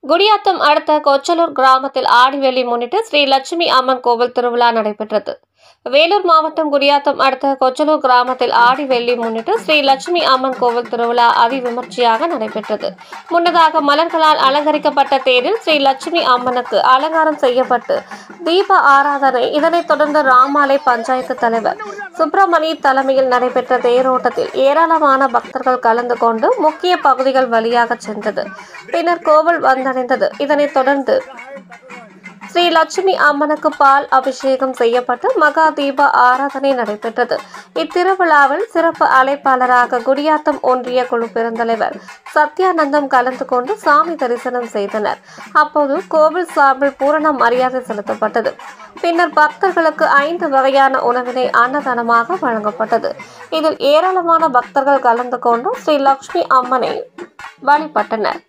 குடியாத்தம் அடுத்த கொச்சலூர் கிராமத்தில் ஆடிவெள்ளி முன்னிட்டு ஸ்ரீ லட்சுமி அம்மன் கோவில் திருவிழா நடைபெற்றது வேலூர் மாவட்டம் குடியாத்தம் அடுத்த கொச்சலூர் கிராமத்தில் ஆடி வெள்ளி முன்னிட்டு ஸ்ரீ லட்சுமி அம்மன் கோவில் திருவிழா அதிவிமர்சையாக நடைபெற்றது முன்னதாக மலர்களால் அலங்கரிக்கப்பட்ட தேரில் ஸ்ரீ லட்சுமி அம்மனுக்கு அலங்காரம் செய்யப்பட்டு தீப ஆராதனை இதனைத் தொடர்ந்து ராமாலை பஞ்சாயத்து தலைவர் சுப்பிரமணி தலைமையில் நடைபெற்ற தேரோட்டத்தில் ஏராளமான பக்தர்கள் கலந்து கொண்டு முக்கிய பகுதிகள் வழியாக சென்றது பின்னர் கோவில் வந்தடைந்தது இதனைத் தொடர்ந்து ஸ்ரீ லட்சுமி அம்மனுக்கு பால் அபிஷேகம் செய்யப்பட்டு மகா தீப ஆராதனை நடைபெற்றது இத்திருவிழாவில் சிறப்பு அழைப்பாளராக குடியாத்தம் ஒன்றிய குழு பெருந்தலைவர் சத்யானந்தம் கலந்து கொண்டு சாமி தரிசனம் செய்தனர் அப்போது கோவில் சார்பில் பூரண மரியாதை செலுத்தப்பட்டது பின்னர் பக்தர்களுக்கு ஐந்து வகையான உணவினை அன்னதானமாக வழங்கப்பட்டது இதில் ஏராளமான பக்தர்கள் கலந்து கொண்டு ஸ்ரீ லட்சுமி அம்மனை வழிபட்டனர்